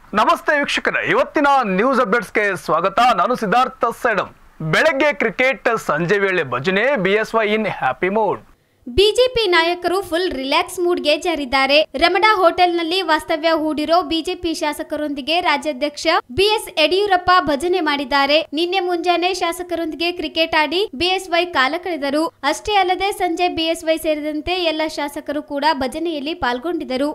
ನಮಸ್ತೆ ವೀಕ್ಷಕರೇ ಇವತ್ತಿನ ನ್ಯೂಸ್ ಅಪ್ಡೇಟ್ಸ್ಗೆ ಸ್ವಾಗತ ನಾನು ಸಿದ್ಧಾರ್ಥ ಸೈಡಂ ಬೆಳಗ್ಗೆ ಕ್ರಿಕೆಟ್ ಸಂಜೆ ವೇಳೆ ಭಜನೆ BSY in happy mood BJP ನಾಯಕರು ಫುಲ್ ರಿಲ್ಯಾಕ್ಸ್ ಮೂಡ್ಗೆ ಜಾರಿದ್ದಾರೆ ರಮಣಾ ಹೋಟೆಲ್ನಲ್ಲಿ ವಾಸ್ತವ್ಯ ಹೂಡಿರೋ ಬಿಜೆಪಿ ಶಾಸಕರೊಂದಿಗೆ ರಾಜ್ಯಾಧ್ಯಕ್ಷ ಬಿಎಸ್ ಯಡಿಯೂರಪ್ಪ ಭಜನೆ ಮಾಡಿದ್ದಾರೆ ನಿನ್ನೆ ಮುಂಜಾನೆ ಶಾಸಕರೊಂದಿಗೆ ಕ್ರಿಕೆಟ್ ಆಡಿ ಬಿಎಸ್ವೈ ಕಾಲ ಕಳೆದರು ಅಷ್ಟೇ ಅಲ್ಲದೆ ಸಂಜೆ ಬಿಎಸ್ವೈ ಸೇರಿದಂತೆ ಎಲ್ಲ ಶಾಸಕರು ಕೂಡ ಭಜನೆಯಲ್ಲಿ ಪಾಲ್ಗೊಂಡಿದ್ದರು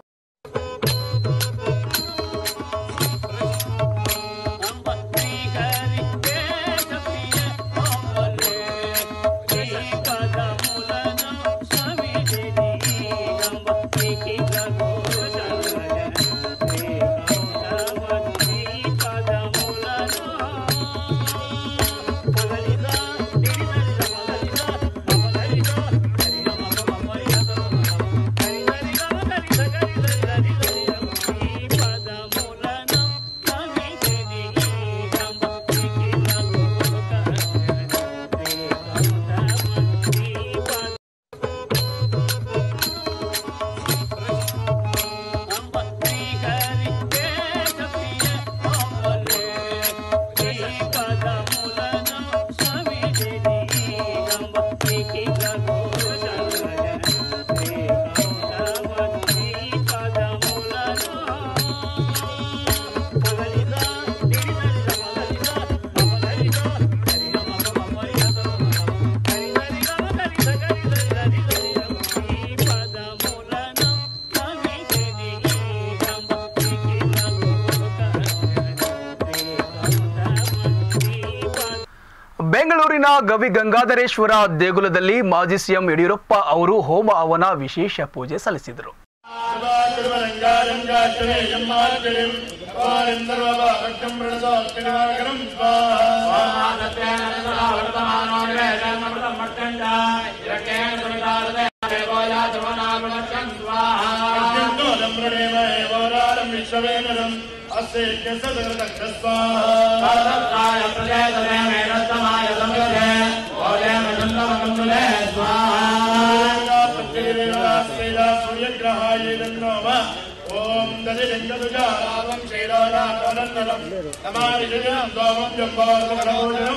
ಬೆಂಗಳೂರಿನ ಗವಿ ಗಂಗಾಧರೇಶ್ವರ ದೇಗುಲದಲ್ಲಿ ಮಾಜಿ ಸಿಎಂ ಯಡಿಯೂರಪ್ಪ ಅವರು ಹೋಮ ಹವನ ವಿಶೇಷ ಪೂಜೆ ಸಲ್ಲಿಸಿದರು ಓಂ ದಲಿಲಿಂಗದುಜಾರಾವಂ ಶ್ರೀರಾಜಾನಂದನಂ ನಮಾಮಿ ಜಗಂ ಗೋಮಂ ಜಂಬಾಸಮನೋಜನಂ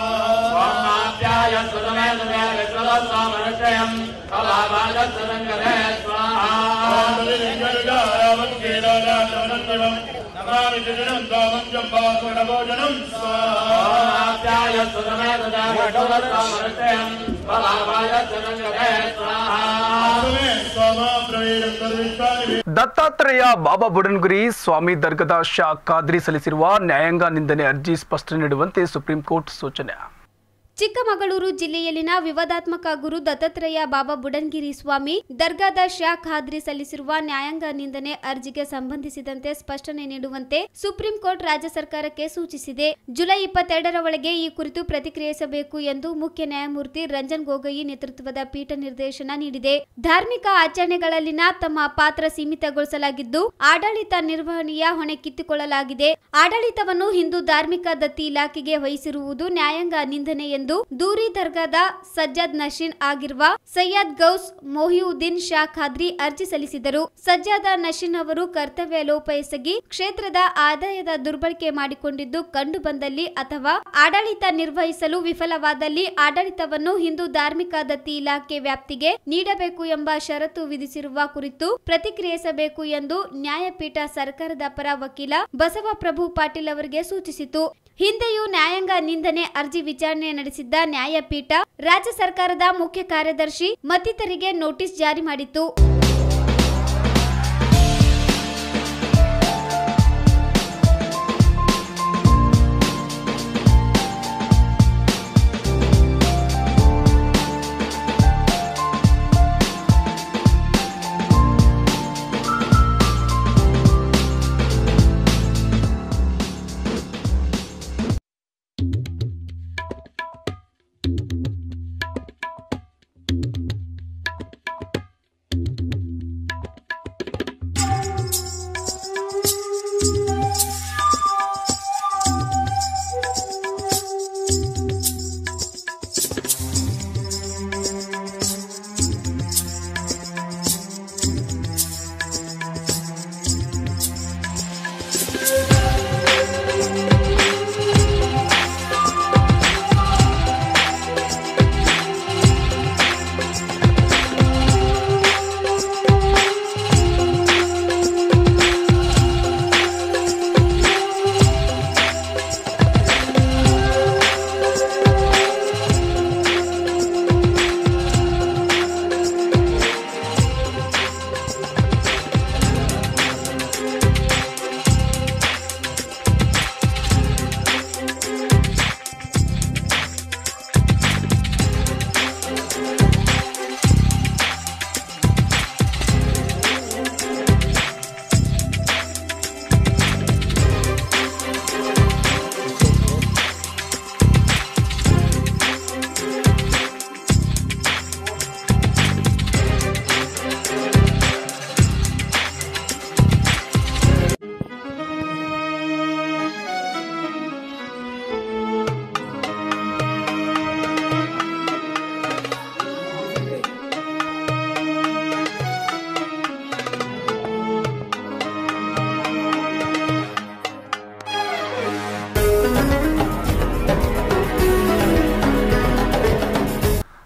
स्वाहाभ्याय सुरमे सुमे विश्वदस्वामनुष्यम् कलाभाजत्सदङ्गरे स्वाहा दलिलिंगदुजारावं श्रीराजानंदनम नमामि जगं गोमं जंबासमनोजनम स्वाहाभ्याय सुरमे सुमे विश्वदस्वामनुष्यम् कलाभाजत्सदङ्गरे स्वाहा स्वामा प्रवीरं सर्विष्टानि ದತ್ತಾತ್ರೇಯ ಬಾಬಾ ಬುಡನ್ಗುರಿ ಸ್ವಾಮಿ ದರ್ಗದ ಶಾ ಖಾದ್ರಿ ಸಲ್ಲಿಸಿರುವ ನ್ಯಾಯಾಂಗ ನಿಂದನೆ ಅರ್ಜಿ ಸ್ಪಷ್ಟನೆ ನೀಡುವಂತೆ ಸುಪ್ರೀಂ ಕೋರ್ಟ್ ಸೂಚನೆ ಚಿಕ್ಕಮಗಳೂರು ಜಿಲ್ಲೆಯಲ್ಲಿನ ವಿವಾದಾತ್ಮಕ ಗುರು ದತ್ತಾತ್ರೇಯ ಬಾಬಾ ಬುಡನ್ಗಿರಿ ಸ್ವಾಮಿ ದರ್ಗಾದ ಶಾ ಖಾದ್ರಿ ಸಲ್ಲಿಸಿರುವ ನ್ಯಾಯಾಂಗ ನಿಂದನೆ ಅರ್ಜಿಗೆ ಸಂಬಂಧಿಸಿದಂತೆ ಸ್ಪಷ್ಟನೆ ನೀಡುವಂತೆ ಸುಪ್ರೀಂ ಕೋರ್ಟ್ ರಾಜ್ಯ ಸರ್ಕಾರಕ್ಕೆ ಸೂಚಿಸಿದೆ ಜುಲೈ ಇಪ್ಪತ್ತೆರಡರ ಒಳಗೆ ಈ ಕುರಿತು ಪ್ರತಿಕ್ರಿಯಿಸಬೇಕು ಎಂದು ಮುಖ್ಯ ನ್ಯಾಯಮೂರ್ತಿ ರಂಜನ್ ಗೊಗೊಯಿ ನೇತೃತ್ವದ ಪೀಠ ನಿರ್ದೇಶನ ನೀಡಿದೆ ಧಾರ್ಮಿಕ ಆಚರಣೆಗಳಲ್ಲಿನ ತಮ್ಮ ಪಾತ್ರ ಸೀಮಿತಗೊಳಿಸಲಾಗಿದ್ದು ಆಡಳಿತ ನಿರ್ವಹಣೆಯ ಹೊಣೆ ಕಿತ್ತುಕೊಳ್ಳಲಾಗಿದೆ ಆಡಳಿತವನ್ನು ಹಿಂದೂ ಧಾರ್ಮಿಕ ದತ್ತಿ ಇಲಾಖೆಗೆ ವಹಿಸಿರುವುದು ನ್ಯಾಯಾಂಗ ನಿಂದನೆ ಎಂದು ದೂರಿ ದರ್ಗಾದ ಸಜ್ಜಾದ್ ನಶೀನ್ ಆಗಿರುವ ಸಯ್ಯದ್ ಗೌಸ್ ಮೊಹಿಯುದ್ದೀನ್ ಶಾ ಖಾದ್ರಿ ಅರ್ಜಿ ಸಲ್ಲಿಸಿದರು ಸಜ್ಜಾದ ನಶೀನ್ ಅವರು ಕರ್ತವ್ಯ ಲೋಪ ಎಸಗಿ ಕ್ಷೇತ್ರದ ಆದಾಯದ ದುರ್ಬಳಕೆ ಮಾಡಿಕೊಂಡಿದ್ದು ಕಂಡು ಬಂದಲ್ಲಿ ಅಥವಾ ಆಡಳಿತ ನಿರ್ವಹಿಸಲು ವಿಫಲವಾದಲ್ಲಿ ಆಡಳಿತವನ್ನು ಹಿಂದೂ ಧಾರ್ಮಿಕ ದತ್ತಿ ಇಲಾಖೆ ವ್ಯಾಪ್ತಿಗೆ ನೀಡಬೇಕು ಎಂಬ ಷರತ್ತು ವಿಧಿಸಿರುವ ಕುರಿತು ಪ್ರತಿಕ್ರಿಯಿಸಬೇಕು ಎಂದು ನ್ಯಾಯಪೀಠ ಸರ್ಕಾರದ ಪರ ವಕೀಲ ಬಸವಪ್ರಭು ಪಾಟೀಲ್ ಅವರಿಗೆ ಸೂಚಿಸಿತು ಹಿಂದೆಯೂ ನ್ಯಾಯಾಂಗ ನಿಂದನೆ ಅರ್ಜಿ ವಿಚಾರಣೆ ನಡೆಸಿದ್ದ ನ್ಯಾಯಪೀಠ ರಾಜ್ಯ ಸರ್ಕಾರದ ಮುಖ್ಯ ಕಾರ್ಯದರ್ಶಿ ಮತ್ತಿತರಿಗೆ ನೋಟಿಸ್ ಜಾರಿ ಮಾಡಿತ್ತು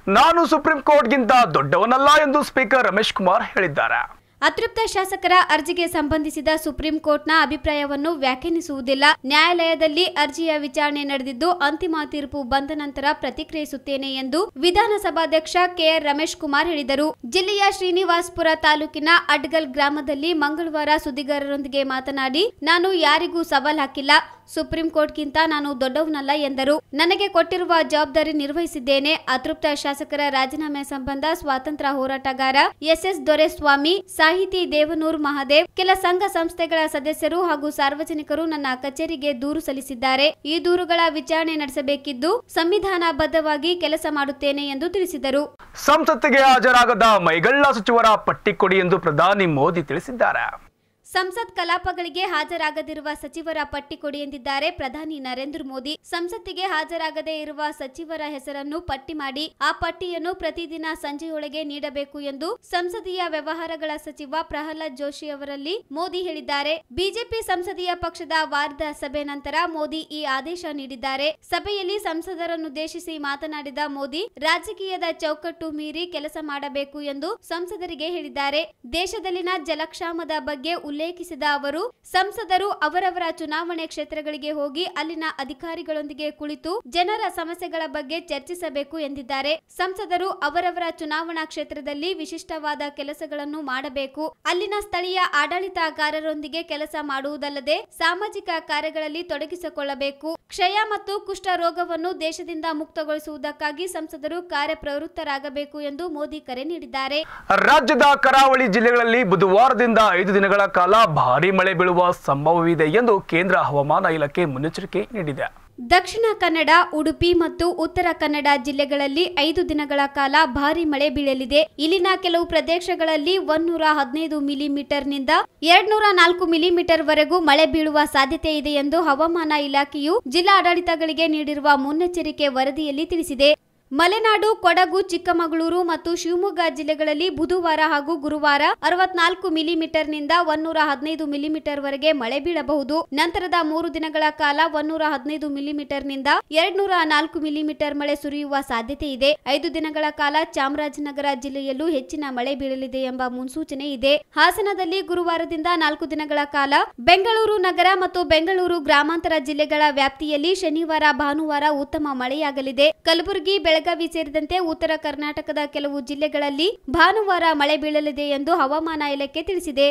ನಾನು ಸುಪ್ರೀಂ ಕೋರ್ಟ್ಗಿಂತ ದೊಡ್ಡವನಲ್ಲ ಎಂದು ಸ್ಪೀಕರ್ ರಮೇಶ್ ಕುಮಾರ್ ಹೇಳಿದ್ದಾರೆ ಅತೃಪ್ತ ಶಾಸಕರ ಅರ್ಜಿಗೆ ಸಂಬಂಧಿಸಿದ ಸುಪ್ರೀಂ ಕೋರ್ಟ್ನ ಅಭಿಪ್ರಾಯವನ್ನು ವ್ಯಾಖ್ಯಾನಿಸುವುದಿಲ್ಲ ನ್ಯಾಯಾಲಯದಲ್ಲಿ ಅರ್ಜಿಯ ವಿಚಾರಣೆ ನಡೆದಿದ್ದು ಅಂತಿಮ ತೀರ್ಪು ಬಂದ ನಂತರ ಪ್ರತಿಕ್ರಿಯಿಸುತ್ತೇನೆ ಎಂದು ವಿಧಾನಸಭಾಧ್ಯಕ್ಷ ಕೆಆರ್ ರಮೇಶ್ ಕುಮಾರ್ ಹೇಳಿದರು ಜಿಲ್ಲೆಯ ಶ್ರೀನಿವಾಸ್ಪುರ ತಾಲೂಕಿನ ಅಡ್ಗಲ್ ಗ್ರಾಮದಲ್ಲಿ ಮಂಗಳವಾರ ಸುದ್ದಿಗಾರರೊಂದಿಗೆ ಮಾತನಾಡಿ ನಾನು ಯಾರಿಗೂ ಸವಾಲ್ ಹಾಕಿಲ್ಲ ಸುಪ್ರೀಂ ಕೋರ್ಟ್ಗಿಂತ ನಾನು ದೊಡ್ಡವನಲ್ಲ ಎಂದರು ನನಗೆ ಕೊಟ್ಟಿರುವ ಜವಾಬ್ದಾರಿ ನಿರ್ವಹಿಸಿದ್ದೇನೆ ಅತೃಪ್ತ ಶಾಸಕರ ರಾಜೀನಾಮೆ ಸಂಬಂಧ ಸ್ವಾತಂತ್ರ್ಯ ಹೋರಾಟಗಾರ ಎಸ್ಎಸ್ ದೊರೆಸ್ವಾಮಿ ಸಾಹಿತಿ ದೇವನೂರ್ ಮಹಾದೇವ್ ಕೆಲ ಸಂಘ ಸಂಸ್ಥೆಗಳ ಸದಸ್ಯರು ಹಾಗೂ ಸಾರ್ವಜನಿಕರು ನನ್ನ ಕಚೇರಿಗೆ ದೂರು ಸಲ್ಲಿಸಿದ್ದಾರೆ ಈ ದೂರುಗಳ ವಿಚಾರಣೆ ನಡೆಸಬೇಕಿದ್ದು ಸಂವಿಧಾನಬದ್ಧವಾಗಿ ಕೆಲಸ ಮಾಡುತ್ತೇನೆ ಎಂದು ತಿಳಿಸಿದರು ಸಂಸತ್ತಿಗೆ ಹಾಜರಾಗದ ಮೈಗಳ್ಳ ಸಚಿವರ ಪಟ್ಟಿ ಕೊಡಿ ಎಂದು ಪ್ರಧಾನಿ ಮೋದಿ ತಿಳಿಸಿದ್ದಾರೆ ಸಂಸತ್ ಕಲಾಪಗಳಿಗೆ ಹಾಜರಾಗದಿರುವ ಸಚಿವರ ಪಟ್ಟಿ ಕೊಡಿ ಎಂದಿದ್ದಾರೆ ಪ್ರಧಾನಿ ನರೇಂದ್ರ ಮೋದಿ ಸಂಸತ್ತಿಗೆ ಹಾಜರಾಗದೇ ಇರುವ ಸಚಿವರ ಹೆಸರನ್ನು ಪಟ್ಟಿ ಮಾಡಿ ಆ ಪಟ್ಟಿಯನ್ನು ಪ್ರತಿದಿನ ಸಂಜೆಯೊಳಗೆ ನೀಡಬೇಕು ಎಂದು ಸಂಸದೀಯ ವ್ಯವಹಾರಗಳ ಸಚಿವ ಪ್ರಹ್ಲಾದ್ ಜೋಶಿ ಅವರಲ್ಲಿ ಮೋದಿ ಹೇಳಿದ್ದಾರೆ ಬಿಜೆಪಿ ಸಂಸದೀಯ ಪಕ್ಷದ ವಾರದ ಸಭೆ ನಂತರ ಮೋದಿ ಈ ಆದೇಶ ನೀಡಿದ್ದಾರೆ ಸಭೆಯಲ್ಲಿ ಸಂಸದರನ್ನುದ್ದೇಶಿಸಿ ಮಾತನಾಡಿದ ಮೋದಿ ರಾಜಕೀಯದ ಚೌಕಟ್ಟು ಮೀರಿ ಕೆಲಸ ಮಾಡಬೇಕು ಎಂದು ಸಂಸದರಿಗೆ ಹೇಳಿದ್ದಾರೆ ದೇಶದಲ್ಲಿನ ಜಲಕ್ಷಾಮದ ಬಗ್ಗೆ ಉಲ್ಲೇಖಿಸಿದ ಅವರು ಸಂಸದರು ಅವರವರ ಚುನಾವಣೆ ಕ್ಷೇತ್ರಗಳಿಗೆ ಹೋಗಿ ಅಲ್ಲಿನ ಅಧಿಕಾರಿಗಳೊಂದಿಗೆ ಕುಳಿತು ಜನರ ಸಮಸ್ಯೆಗಳ ಬಗ್ಗೆ ಚರ್ಚಿಸಬೇಕು ಎಂದಿದ್ದಾರೆ ಸಂಸದರು ಅವರವರ ಚುನಾವಣಾ ಕ್ಷೇತ್ರದಲ್ಲಿ ವಿಶಿಷ್ಟವಾದ ಕೆಲಸಗಳನ್ನು ಮಾಡಬೇಕು ಅಲ್ಲಿನ ಸ್ಥಳೀಯ ಆಡಳಿತಗಾರರೊಂದಿಗೆ ಕೆಲಸ ಮಾಡುವುದಲ್ಲದೆ ಸಾಮಾಜಿಕ ಕಾರ್ಯಗಳಲ್ಲಿ ತೊಡಗಿಸಿಕೊಳ್ಳಬೇಕು ಕ್ಷಯ ಮತ್ತು ಕುಷ್ಠ ರೋಗವನ್ನು ದೇಶದಿಂದ ಮುಕ್ತಗೊಳಿಸುವುದಕ್ಕಾಗಿ ಸಂಸದರು ಕಾರ್ಯಪ್ರವೃತ್ತರಾಗಬೇಕು ಎಂದು ಮೋದಿ ಕರೆ ನೀಡಿದ್ದಾರೆ ರಾಜ್ಯದ ಕರಾವಳಿ ಜಿಲ್ಲೆಗಳಲ್ಲಿ ಬುಧವಾರದಿಂದ ಐದು ದಿನಗಳ ಕಾಲ ಭಾರೀ ಮಳೆ ಬೀಳುವ ಸಂಭವವಿದೆ ಎಂದು ಕೇಂದ್ರ ಹವಾಮಾನ ಇಲಾಖೆ ಮುನ್ನೆಚ್ಚರಿಕೆ ನೀಡಿದೆ ದಕ್ಷಿಣ ಕನ್ನಡ ಉಡುಪಿ ಮತ್ತು ಉತ್ತರ ಕನ್ನಡ ಜಿಲ್ಲೆಗಳಲ್ಲಿ ಐದು ದಿನಗಳ ಕಾಲ ಭಾರಿ ಮಳೆ ಬೀಳಲಿದೆ ಇಲ್ಲಿನ ಕೆಲವು ಪ್ರದೇಶಗಳಲ್ಲಿ ಒನ್ನೂರ ಹದಿನೈದು ಮಿಲಿಮೀಟರ್ನಿಂದ ಎರಡ್ನೂರ ನಾಲ್ಕು ಮಿಲಿಮೀಟರ್ ವರೆಗೂ ಮಳೆ ಬೀಳುವ ಸಾಧ್ಯತೆ ಇದೆ ಎಂದು ಹವಾಮಾನ ಇಲಾಖೆಯು ಜಿಲ್ಲಾಡಳಿತಗಳಿಗೆ ನೀಡಿರುವ ಮುನ್ನೆಚ್ಚರಿಕೆ ವರದಿಯಲ್ಲಿ ತಿಳಿಸಿದೆ ಮಲೆನಾಡು ಕೊಡಗು ಚಿಕ್ಕಮಗಳೂರು ಮತ್ತು ಶಿವಮೊಗ್ಗ ಜಿಲ್ಲೆಗಳಲ್ಲಿ ಬುಧವಾರ ಹಾಗೂ ಗುರುವಾರ ಅರವತ್ನಾಲ್ಕು ಮಿಲಿಮೀಟರ್ನಿಂದ ಒನ್ನೂರ ಹದಿನೈದು ಮಿಲಿಮೀಟರ್ ವರೆಗೆ ಮಳೆ ಬೀಳಬಹುದು ನಂತರದ ಮೂರು ದಿನಗಳ ಕಾಲ ಒನ್ನೂರ ಹದಿನೈದು ಮಿಲಿಮೀಟರ್ನಿಂದ ಎರಡ್ನೂರ ನಾಲ್ಕು ಮಿಲಿಮೀಟರ್ ಮಳೆ ಸುರಿಯುವ ಸಾಧ್ಯತೆ ಇದೆ ಐದು ದಿನಗಳ ಕಾಲ ಚಾಮರಾಜನಗರ ಜಿಲ್ಲೆಯಲ್ಲೂ ಹೆಚ್ಚಿನ ಮಳೆ ಬೀಳಲಿದೆ ಎಂಬ ಮುನ್ಸೂಚನೆ ಇದೆ ಹಾಸನದಲ್ಲಿ ಗುರುವಾರದಿಂದ ನಾಲ್ಕು ದಿನಗಳ ಕಾಲ ಬೆಂಗಳೂರು ನಗರ ಮತ್ತು ಬೆಂಗಳೂರು ಗ್ರಾಮಾಂತರ ಜಿಲ್ಲೆಗಳ ವ್ಯಾಪ್ತಿಯಲ್ಲಿ ಶನಿವಾರ ಭಾನುವಾರ ಉತ್ತಮ ಮಳೆಯಾಗಲಿದೆ ಕಲಬುರಗಿ ಬೆಳಗಾವಿ ಸೇರಿದಂತೆ ಉತ್ತರ ಕರ್ನಾಟಕದ ಕೆಲವು ಜಿಲ್ಲೆಗಳಲ್ಲಿ ಭಾನುವಾರ ಮಳೆ ಬೀಳಲಿದೆ ಎಂದು ಹವಾಮಾನ ಇಲಾಖೆ ತಿಳಿಸಿದೆ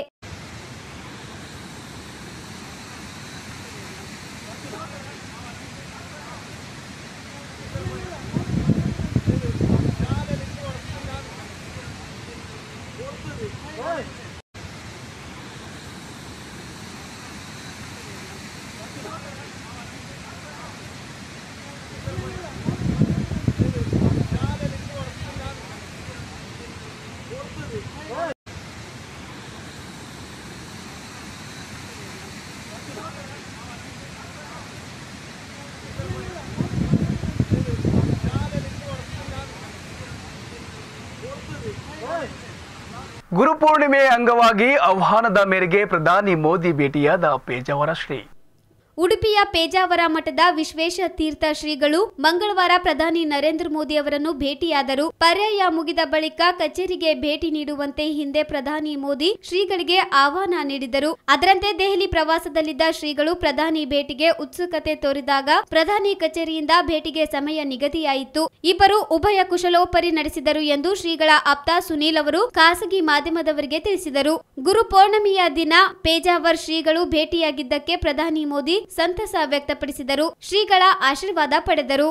ಗುರುಪೂರ್ಣಿಮೆ ಅಂಗವಾಗಿ ಆಹ್ವಾನದ ಮೇರೆಗೆ ಪ್ರಧಾನಿ ಮೋದಿ ಭೇಟಿಯಾದ ಪೇಜಾವರ ಶ್ರೀ ಉಡುಪಿಯ ಪೇಜಾವರ ಮಠದ ವಿಶ್ವೇಶ ತೀರ್ಥ ಶ್ರೀಗಳು ಮಂಗಳವಾರ ಪ್ರಧಾನಿ ನರೇಂದ್ರ ಮೋದಿ ಅವರನ್ನು ಭೇಟಿಯಾದರು ಪರ್ಯಾಯ ಮುಗಿದ ಬಳಿಕ ಕಚೇರಿಗೆ ಭೇಟಿ ನೀಡುವಂತೆ ಹಿಂದೆ ಪ್ರಧಾನಿ ಮೋದಿ ಶ್ರೀಗಳಿಗೆ ಆಹ್ವಾನ ನೀಡಿದರು ಅದರಂತೆ ದೆಹಲಿ ಪ್ರವಾಸದಲ್ಲಿದ್ದ ಶ್ರೀಗಳು ಪ್ರಧಾನಿ ಭೇಟಿಗೆ ಉತ್ಸುಕತೆ ತೋರಿದಾಗ ಪ್ರಧಾನಿ ಕಚೇರಿಯಿಂದ ಭೇಟಿಗೆ ಸಮಯ ನಿಗದಿಯಾಯಿತು ಇಬ್ಬರು ಉಭಯ ಕುಶಲೋಪರಿ ನಡೆಸಿದರು ಎಂದು ಶ್ರೀಗಳ ಆಪ್ತ ಸುನೀಲ್ ಅವರು ಖಾಸಗಿ ಮಾಧ್ಯಮದವರಿಗೆ ತಿಳಿಸಿದರು ಗುರು ಪೌರ್ಣಮಿಯ ದಿನ ಪೇಜಾವರ್ ಶ್ರೀಗಳು ಭೇಟಿಯಾಗಿದ್ದಕ್ಕೆ ಪ್ರಧಾನಿ ಮೋದಿ ಸಂತಸ ವ್ಯಕ್ತಪಡಿಸಿದರು ಶ್ರೀಗಳ ಆಶೀರ್ವಾದ ಪಡೆದರು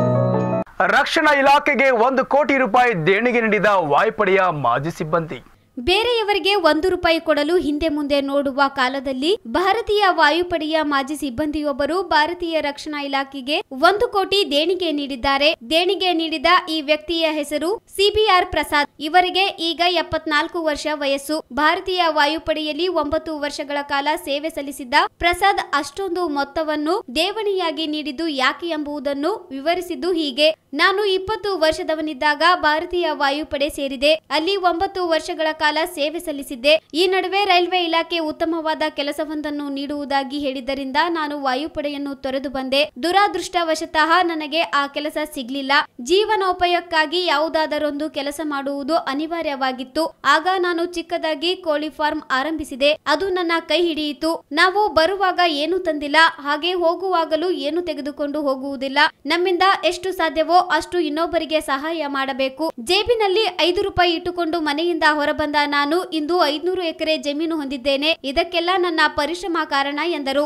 ರಕ್ಷಣಾ ಇಲಾಖೆಗೆ ಒಂದು ಕೋಟಿ ರೂಪಾಯಿ ದೇಣಿಗೆ ನೀಡಿದ ವಾಯುಪಡೆಯ ಮಾಜಿ ಸಿಬ್ಬಂದಿ ಬೇರೆಯವರಿಗೆ ಒಂದು ರೂಪಾಯಿ ಕೊಡಲು ಹಿಂದೆ ಮುಂದೆ ನೋಡುವ ಕಾಲದಲ್ಲಿ ಭಾರತೀಯ ವಾಯುಪಡೆಯ ಮಾಜಿ ಸಿಬ್ಬಂದಿಯೊಬ್ಬರು ಭಾರತೀಯ ರಕ್ಷಣಾ ಇಲಾಖೆಗೆ ಒಂದು ಕೋಟಿ ದೇಣಿಗೆ ನೀಡಿದ್ದಾರೆ ದೇಣಿಗೆ ನೀಡಿದ ಈ ವ್ಯಕ್ತಿಯ ಹೆಸರು ಸಿಬಿಆರ್ ಪ್ರಸಾದ್ ಇವರಿಗೆ ಈಗ ಎಪ್ಪತ್ನಾಲ್ಕು ವರ್ಷ ವಯಸ್ಸು ಭಾರತೀಯ ವಾಯುಪಡೆಯಲ್ಲಿ ಒಂಬತ್ತು ವರ್ಷಗಳ ಕಾಲ ಸೇವೆ ಸಲ್ಲಿಸಿದ್ದ ಪ್ರಸಾದ್ ಅಷ್ಟೊಂದು ಮೊತ್ತವನ್ನು ದೇವಣಿಯಾಗಿ ನೀಡಿದ್ದು ಯಾಕೆ ಎಂಬುದನ್ನು ವಿವರಿಸಿದ್ದು ಹೀಗೆ ನಾನು ಇಪ್ಪತ್ತು ವರ್ಷದವನಿದ್ದಾಗ ಭಾರತೀಯ ವಾಯುಪಡೆ ಸೇರಿದೆ ಅಲ್ಲಿ ಒಂಬತ್ತು ವರ್ಷಗಳ ಕಾಲ ಸೇವೆ ಸಲ್ಲಿಸಿದ್ದೆ ಈ ನಡುವೆ ರೈಲ್ವೆ ಇಲಾಖೆ ಉತ್ತಮವಾದ ಕೆಲಸವೊಂದನ್ನು ನೀಡುವುದಾಗಿ ಹೇಳಿದ್ದರಿಂದ ನಾನು ವಾಯುಪಡೆಯನ್ನು ತೊರೆದು ಬಂದೆ ದುರಾದೃಷ್ಟವಶತಃ ನನಗೆ ಆ ಕೆಲಸ ಸಿಗ್ಲಿಲ್ಲ ಜೀವನೋಪಾಯಕ್ಕಾಗಿ ಯಾವುದಾದರೊಂದು ಕೆಲಸ ಮಾಡುವುದು ಅನಿವಾರ್ಯವಾಗಿತ್ತು ಆಗ ನಾನು ಚಿಕ್ಕದಾಗಿ ಕೋಳಿ ಫಾರ್ಮ್ ಆರಂಭಿಸಿದೆ ಅದು ನನ್ನ ಕೈ ಹಿಡಿಯಿತು ನಾವು ಬರುವಾಗ ಏನು ತಂದಿಲ್ಲ ಹಾಗೆ ಹೋಗುವಾಗಲೂ ಏನು ತೆಗೆದುಕೊಂಡು ಹೋಗುವುದಿಲ್ಲ ನಮ್ಮಿಂದ ಎಷ್ಟು ಸಾಧ್ಯವೋ ಅಷ್ಟು ಇನ್ನೊಬ್ಬರಿಗೆ ಸಹಾಯ ಮಾಡಬೇಕು ಜೇಬಿನಲ್ಲಿ ಐದು ರೂಪಾಯಿ ಇಟ್ಟುಕೊಂಡು ಮನೆಯಿಂದ ಹೊರಬಂದ ನಾನು ಇಂದು ಐದ್ನೂರು ಎಕರೆ ಜಮೀನು ಹೊಂದಿದ್ದೇನೆ ಇದಕ್ಕೆಲ್ಲ ನನ್ನ ಪರಿಶ್ರಮ ಕಾರಣ ಎಂದರು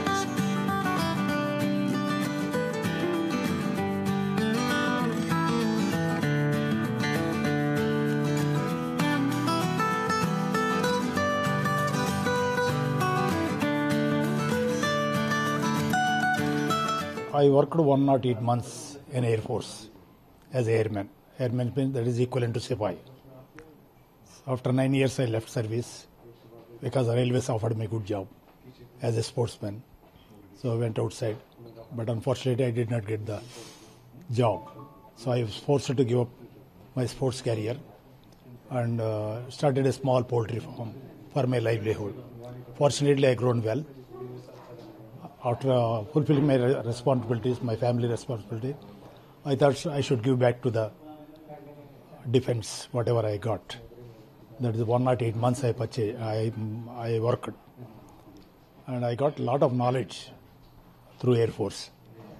I worked 108 months in Air Force as airman. Airman means that is equivalent to Sipai. After nine years, I left service because railways offered me a good job as a sportsman. So I went outside, but unfortunately, I did not get the job. So I was forced to give up my sports career and uh, started a small poultry farm for my livelihood. Fortunately, I grown well after uh, fulfilling my re- responsibilities, my family responsibility, I thought I should give back to the defense whatever I got. That is 108 months I purchased, I, I worked. And I got a lot of knowledge through Air Force.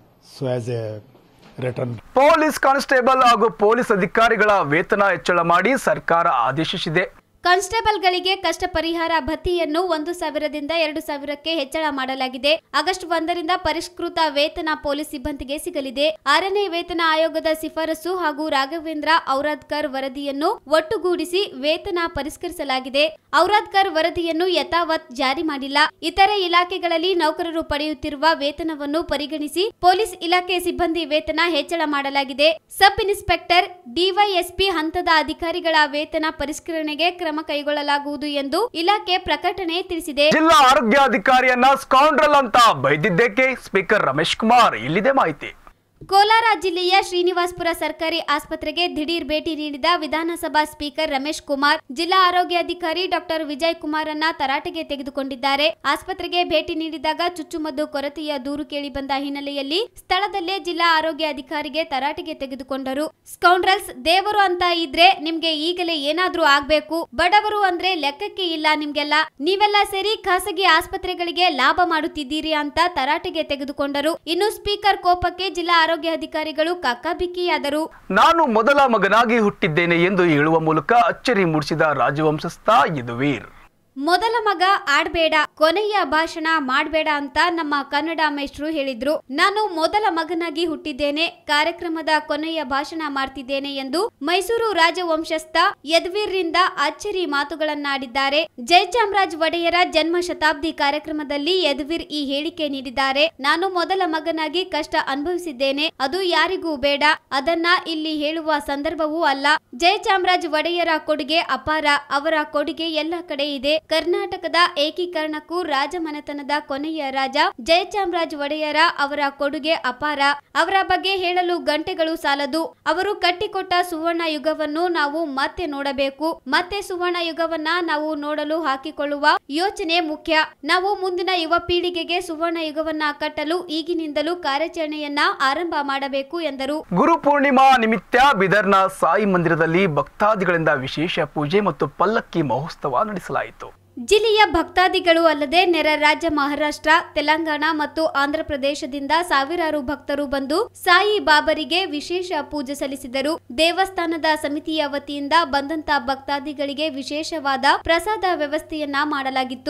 So as a return police constable ಹಾಗೂ police ಅಧಿಕಾರಿಗಳ ವೇತನ ಹೆಚ್ಚಳ ಮಾಡಿ ಸರ್ಕಾರ ಆದೇಶಿಸಿದೆ ಕಾನ್ಸ್ಟೇಬಲ್ಗಳಿಗೆ ಕಷ್ಟ ಪರಿಹಾರ ಭತ್ಯೆಯನ್ನು ಒಂದು ಸಾವಿರದಿಂದ ಎರಡು ಸಾವಿರಕ್ಕೆ ಹೆಚ್ಚಳ ಮಾಡಲಾಗಿದೆ ಆಗಸ್ಟ್ ಒಂದರಿಂದ ಪರಿಷ್ಕೃತ ವೇತನ ಪೊಲೀಸ್ ಸಿಬ್ಬಂದಿಗೆ ಸಿಗಲಿದೆ ಆರನೇ ವೇತನ ಆಯೋಗದ ಶಿಫಾರಸು ಹಾಗೂ ರಾಘವೇಂದ್ರ ಔರಾದ್ಕರ್ ವರದಿಯನ್ನು ಒಟ್ಟುಗೂಡಿಸಿ ವೇತನ ಪರಿಷ್ಕರಿಸಲಾಗಿದೆ ಔರಾದ್ಕರ್ ವರದಿಯನ್ನು ಯಥಾವತ್ ಜಾರಿ ಮಾಡಿಲ್ಲ ಇತರೆ ಇಲಾಖೆಗಳಲ್ಲಿ ನೌಕರರು ಪಡೆಯುತ್ತಿರುವ ವೇತನವನ್ನು ಪರಿಗಣಿಸಿ ಪೊಲೀಸ್ ಇಲಾಖೆ ಸಿಬ್ಬಂದಿ ವೇತನ ಹೆಚ್ಚಳ ಮಾಡಲಾಗಿದೆ ಸಬ್ ಇನ್ಸ್ಪೆಕ್ಟರ್ ಡಿವೈಎಸ್ಪಿ ಹಂತದ ಅಧಿಕಾರಿಗಳ ವೇತನ ಪರಿಷ್ಕರಣೆಗೆ ಕ್ರಮ ಕೈಗೊಳ್ಳಲಾಗುವುದು ಎಂದು ಇಲಾಖೆ ಪ್ರಕಟಣೆ ತಿಳಿಸಿದೆ ಜಿಲ್ಲಾ ಆರೋಗ್ಯಾಧಿಕಾರಿಯನ್ನ ಸ್ಕೌಂಡ್ರಲ್ ಅಂತ ಬೈದಿದ್ದಕ್ಕೆ ಸ್ಪೀಕರ್ ರಮೇಶ್ ಕುಮಾರ್ ಇಲ್ಲಿದೆ ಮಾಹಿತಿ ಕೋಲಾರ ಜಿಲ್ಲೆಯ ಶ್ರೀನಿವಾಸ್ಪುರ ಸರ್ಕಾರಿ ಆಸ್ಪತ್ರೆಗೆ ದಿಢೀರ್ ಭೇಟಿ ನೀಡಿದ ವಿಧಾನಸಭಾ ಸ್ಪೀಕರ್ ರಮೇಶ್ ಕುಮಾರ್ ಜಿಲ್ಲಾ ಆರೋಗ್ಯಾಧಿಕಾರಿ ಡಾಕ್ಟರ್ ವಿಜಯ್ ಕುಮಾರ್ ಅನ್ನ ತರಾಟೆಗೆ ತೆಗೆದುಕೊಂಡಿದ್ದಾರೆ ಆಸ್ಪತ್ರೆಗೆ ಭೇಟಿ ನೀಡಿದಾಗ ಚುಚ್ಚುಮದ್ದು ಕೊರತೆಯ ದೂರು ಕೇಳಿ ಬಂದ ಹಿನ್ನೆಲೆಯಲ್ಲಿ ಸ್ಥಳದಲ್ಲೇ ಜಿಲ್ಲಾ ಆರೋಗ್ಯ ಅಧಿಕಾರಿಗೆ ತರಾಟೆಗೆ ತೆಗೆದುಕೊಂಡರು ಸ್ಕೌಂಡ್ರಲ್ಸ್ ದೇವರು ಅಂತ ಇದ್ರೆ ನಿಮ್ಗೆ ಈಗಲೇ ಏನಾದ್ರೂ ಆಗ್ಬೇಕು ಬಡವರು ಅಂದ್ರೆ ಲೆಕ್ಕಕ್ಕೆ ಇಲ್ಲ ನಿಮ್ಗೆಲ್ಲ ನೀವೆಲ್ಲ ಸೇರಿ ಖಾಸಗಿ ಆಸ್ಪತ್ರೆಗಳಿಗೆ ಲಾಭ ಮಾಡುತ್ತಿದ್ದೀರಿ ಅಂತ ತರಾಟೆಗೆ ತೆಗೆದುಕೊಂಡರು ಇನ್ನು ಸ್ಪೀಕರ್ ಕೋಪಕ್ಕೆ ಜಿಲ್ಲಾ ಆರೋಗ್ಯ ಅಧಿಕಾರಿಗಳು ಕಕ್ಕಾಬಿಕ್ಕಿಯಾದರು ನಾನು ಮೊದಲ ಮಗನಾಗಿ ಹುಟ್ಟಿದ್ದೇನೆ ಎಂದು ಹೇಳುವ ಮೂಲಕ ಅಚ್ಚರಿ ಮೂಡಿಸಿದ ರಾಜವಂಶಸ್ಥ ಯದುವೀರ್ ಮೊದಲ ಮಗ ಆಡ್ಬೇಡ ಕೊನೆಯ ಭಾಷಣ ಮಾಡ್ಬೇಡ ಅಂತ ನಮ್ಮ ಕನ್ನಡ ಮೇಷ್ಟ್ರು ಹೇಳಿದ್ರು ನಾನು ಮೊದಲ ಮಗನಾಗಿ ಹುಟ್ಟಿದ್ದೇನೆ ಕಾರ್ಯಕ್ರಮದ ಕೊನೆಯ ಭಾಷಣ ಮಾಡ್ತಿದ್ದೇನೆ ಎಂದು ಮೈಸೂರು ರಾಜವಂಶಸ್ಥ ಯದ್ವೀರ್ರಿಂದ ಅಚ್ಚರಿ ಮಾತುಗಳನ್ನಾಡಿದ್ದಾರೆ ಜಯಚಾಮರಾಜ್ ಒಡೆಯರ ಜನ್ಮ ಶತಾಬ್ದಿ ಕಾರ್ಯಕ್ರಮದಲ್ಲಿ ಯದುವೀರ್ ಈ ಹೇಳಿಕೆ ನೀಡಿದ್ದಾರೆ ನಾನು ಮೊದಲ ಮಗನಾಗಿ ಕಷ್ಟ ಅನುಭವಿಸಿದ್ದೇನೆ ಅದು ಯಾರಿಗೂ ಬೇಡ ಅದನ್ನ ಇಲ್ಲಿ ಹೇಳುವ ಸಂದರ್ಭವೂ ಅಲ್ಲ ಜಯಚಾಮರಾಜ್ ಒಡೆಯರ ಕೊಡುಗೆ ಅಪಾರ ಅವರ ಕೊಡುಗೆ ಎಲ್ಲ ಕಡೆ ಇದೆ ಕರ್ನಾಟಕದ ಏಕೀಕರಣಕ್ಕೂ ರಾಜಮನೆತನದ ಕೊನೆಯ ರಾಜ ಜಯಚಾಮರಾಜ್ ಒಡೆಯರ ಅವರ ಕೊಡುಗೆ ಅಪಾರ ಅವರ ಬಗ್ಗೆ ಹೇಳಲು ಗಂಟೆಗಳು ಸಾಲದು ಅವರು ಕಟ್ಟಿಕೊಟ್ಟ ಸುವರ್ಣ ಯುಗವನ್ನು ನಾವು ಮತ್ತೆ ನೋಡಬೇಕು ಮತ್ತೆ ಸುವರ್ಣ ಯುಗವನ್ನ ನಾವು ನೋಡಲು ಹಾಕಿಕೊಳ್ಳುವ ಯೋಚನೆ ಮುಖ್ಯ ನಾವು ಮುಂದಿನ ಯುವ ಪೀಳಿಗೆಗೆ ಸುವರ್ಣ ಯುಗವನ್ನ ಕಟ್ಟಲು ಈಗಿನಿಂದಲೂ ಕಾರ್ಯಾಚರಣೆಯನ್ನ ಆರಂಭ ಮಾಡಬೇಕು ಎಂದರು ಗುರು ಪೂರ್ಣಿಮಾ ನಿಮಿತ್ತ ಬಿದರ್ನ ಸಾಯಿ ಮಂದಿರದಲ್ಲಿ ಭಕ್ತಾದಿಗಳಿಂದ ವಿಶೇಷ ಪೂಜೆ ಮತ್ತು ಪಲ್ಲಕ್ಕಿ ಮಹೋತ್ಸವ ನಡೆಸಲಾಯಿತು ಜಿಲ್ಲೆಯ ಭಕ್ತಾದಿಗಳು ಅಲ್ಲದೆ ನೆರ ರಾಜ್ಯ ಮಹಾರಾಷ್ಟ್ರ ತೆಲಂಗಾಣ ಮತ್ತು ಆಂಧ್ರಪ್ರದೇಶದಿಂದ ಸಾವಿರಾರು ಭಕ್ತರು ಬಂದು ಸಾಯಿ ಬಾಬರಿಗೆ ವಿಶೇಷ ಪೂಜೆ ಸಲ್ಲಿಸಿದರು ದೇವಸ್ಥಾನದ ಸಮಿತಿಯ ವತಿಯಿಂದ ಬಂದಂತ ಭಕ್ತಾದಿಗಳಿಗೆ ವಿಶೇಷವಾದ ಪ್ರಸಾದ ವ್ಯವಸ್ಥೆಯನ್ನ ಮಾಡಲಾಗಿತ್ತು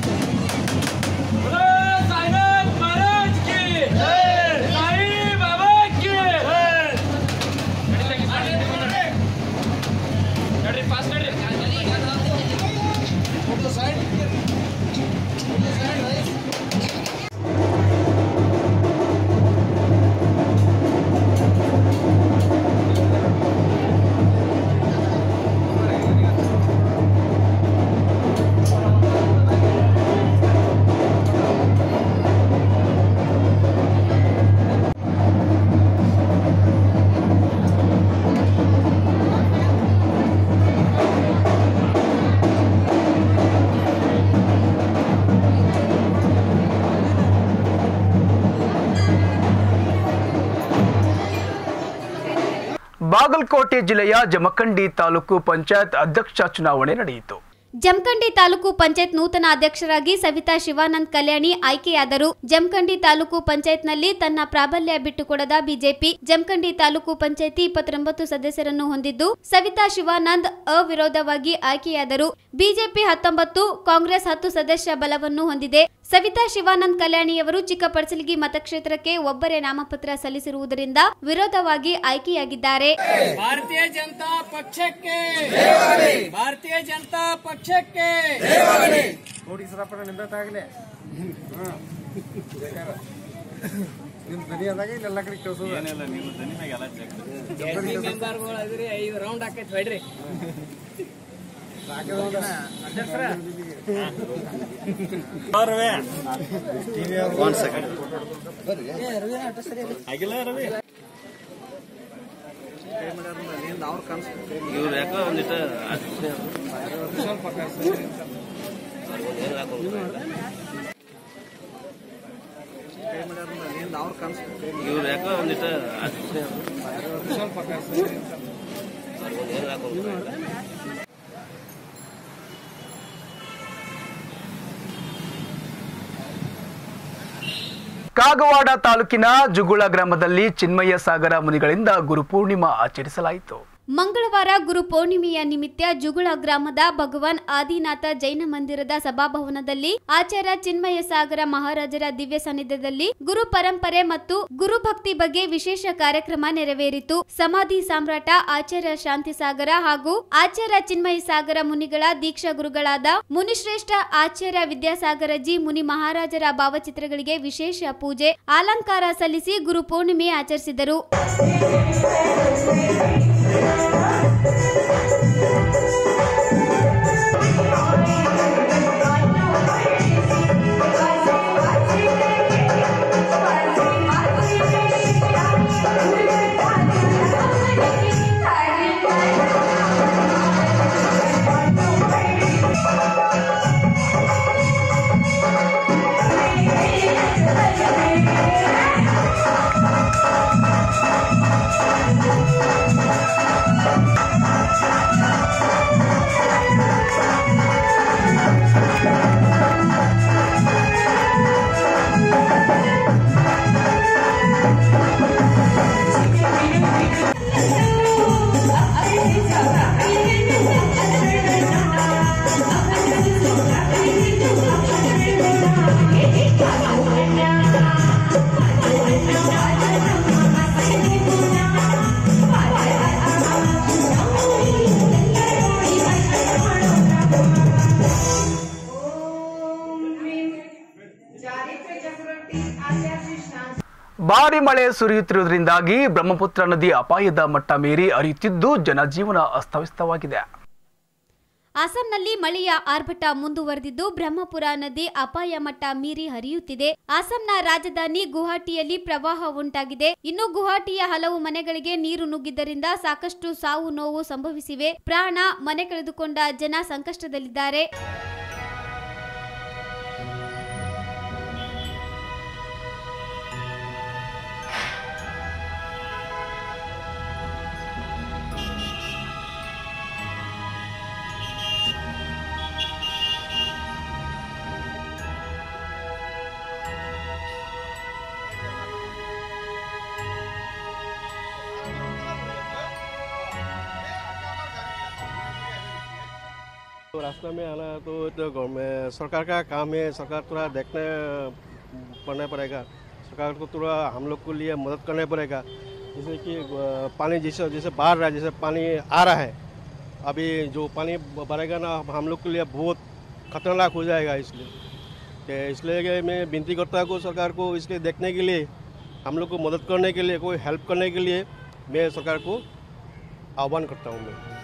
साईनाथ महाराज की साई बाबा की नड्री फास्ट नड्री ಬಾಗಲಕೋಟೆ ಜಿಲ್ಲೆಯ ಜಮಖಂಡಿ ತಾಲೂಕು ಪಂಚಾಯತ್ ಅಧ್ಯಕ್ಷ ಚುನಾವಣೆ ನಡೆಯಿತು ಜಮಖಂಡಿ ತಾಲೂಕು ಪಂಚಾಯತ್ ನೂತನ ಅಧ್ಯಕ್ಷರಾಗಿ ಸವಿತಾ ಶಿವಾನಂದ್ ಕಲ್ಯಾಣಿ ಆಯ್ಕೆಯಾದರು ಜಮಖಂಡಿ ತಾಲೂಕು ಪಂಚಾಯತ್ನಲ್ಲಿ ತನ್ನ ಪ್ರಾಬಲ್ಯ ಬಿಟ್ಟುಕೊಡದ ಬಿಜೆಪಿ ಜಮಖಂಡಿ ತಾಲೂಕು ಪಂಚಾಯತಿ ಇಪ್ಪತ್ತೊಂಬತ್ತು ಸದಸ್ಯರನ್ನು ಹೊಂದಿದ್ದು ಸವಿತಾ ಶಿವಾನಂದ್ ಅವಿರೋಧವಾಗಿ ಆಯ್ಕೆಯಾದರು ಬಿಜೆಪಿ ಹತ್ತೊಂಬತ್ತು ಕಾಂಗ್ರೆಸ್ ಹತ್ತು ಸದಸ್ಯ ಬಲವನ್ನು ಹೊಂದಿದೆ ಸವಿತಾ ಶಿವಾನಂದ್ ಕಲ್ಯಾಣಿಯವರು ಚಿಕ್ಕಪಡಸಲಗಿ ಮತಕ್ಷೇತ್ರಕ್ಕೆ ಒಬ್ಬರೇ ನಾಮಪತ್ರ ಸಲ್ಲಿಸಿರುವುದರಿಂದ ವಿರೋಧವಾಗಿ ಆಯ್ಕೆಯಾಗಿದ್ದಾರೆ ಭಾರತೀಯ ಜನತಾ ಪಕ್ಷಕ್ಕೆ ಭಾರತೀಯ ಜನತಾ ಪಕ್ಷಕ್ಕೆ ನೋಡಿ ಸರಪ್ಪನ ನಿಂದಾಗಲೇ ನಿಮ್ ದನಿಯಾದಾಗ ಇಲ್ಲೆಲ್ಲ ಕಡೆ ಕೇಳಿಸೋದು ಮೆಂಬರ್ಗಳು ಅದ್ರಿ ಐದು ರೌಂಡ್ ಹಾಕೈತಿ ಹೊಡ್ರಿ ಕಾಗವಾಡ ತಾಲೂಕಿನ ಜುಗುಳ ಗ್ರಾಮದಲ್ಲಿ ಚಿನ್ಮಯ್ಯ ಸಾಗರ ಮುನಿಗಳಿಂದ ಗುರುಪೂರ್ಣಿಮಾ ಆಚರಿಸಲಾಯಿತು ಮಂಗಳವಾರ ಗುರು ಪೌರ್ಣಿಮೆಯ ನಿಮಿತ್ತ ಜುಗುಳ ಗ್ರಾಮದ ಭಗವಾನ್ ಆದಿನಾಥ ಜೈನ ಮಂದಿರದ ಸಭಾಭವನದಲ್ಲಿ ಆಚಾರ್ಯ ಚಿನ್ಮಯ ಸಾಗರ ಮಹಾರಾಜರ ದಿವ್ಯ ಸಾನ್ನಿಧ್ಯದಲ್ಲಿ ಗುರು ಪರಂಪರೆ ಮತ್ತು ಗುರು ಭಕ್ತಿ ಬಗ್ಗೆ ವಿಶೇಷ ಕಾರ್ಯಕ್ರಮ ನೆರವೇರಿತು ಸಮಾಧಿ ಸಾಮ್ರಾಟ ಆಚಾರ್ಯ ಶಾಂತಿ ಸಾಗರ ಹಾಗೂ ಆಚಾರ್ಯ ಚಿನ್ಮಯ ಸಾಗರ ಮುನಿಗಳ ದೀಕ್ಷಾ ಗುರುಗಳಾದ ಮುನಿಶ್ರೇಷ್ಠ ಆಚಾರ್ಯ ವಿದ್ಯಾಸಾಗರ ಜಿ ಮುನಿ ಮಹಾರಾಜರ ಭಾವಚಿತ್ರಗಳಿಗೆ ವಿಶೇಷ ಪೂಜೆ ಅಲಂಕಾರ ಸಲ್ಲಿಸಿ ಗುರು ಪೂರ್ಣಿಮೆ ಆಚರಿಸಿದರು ಭಾರಿ ಮಳೆ ಸುರಿಯುತ್ತಿರುವುದರಿಂದಾಗಿ ಬ್ರಹ್ಮಪುತ್ರ ನದಿ ಅಪಾಯದ ಮಟ್ಟ ಮೀರಿ ಹರಿಯುತ್ತಿದ್ದು ಜನಜೀವನ ಅಸ್ತವ್ಯಸ್ತವಾಗಿದೆ ಅಸ್ಸಾಂನಲ್ಲಿ ಮಳೆಯ ಆರ್ಭಟ ಮುಂದುವರೆದಿದ್ದು ಬ್ರಹ್ಮಪುರ ನದಿ ಅಪಾಯ ಮಟ್ಟ ಮೀರಿ ಹರಿಯುತ್ತಿದೆ ಅಸ್ಸಾಂನ ರಾಜಧಾನಿ ಗುವಾಹಟಿಯಲ್ಲಿ ಪ್ರವಾಹ ಉಂಟಾಗಿದೆ ಇನ್ನು ಗುವಾಹಟಿಯ ಹಲವು ಮನೆಗಳಿಗೆ ನೀರು ನುಗ್ಗಿದ್ದರಿಂದ ಸಾಕಷ್ಟು ಸಾವು ನೋವು ಸಂಭವಿಸಿವೆ ಪ್ರಾಣ ಮನೆ ಕಳೆದುಕೊಂಡ ಜನ ಸಂಕಷ್ಟದಲ್ಲಿದ್ದಾರೆ तो रास्ते में आना तो तो गवर्नमेंट सरकार का काम है सरकार थोड़ा देखने पड़ना पड़ेगा सरकार को थोड़ा हम लोग को लिए मदद करना पड़ेगा जैसे कि अ, पानी जैसे जैसे बाढ़ रहा है जैसे पानी आ रहा है अभी जो पानी बढ़ेगा ना हम लोग के लिए बहुत खतरनाक हो जाएगा इसलिए तो इसलिए कि मैं विनती करता हूँ सरकार को इसके देखने के लिए हम लोग को मदद करने के लिए कोई हेल्प करने के लिए मैं सरकार को आह्वान करता हूँ मैं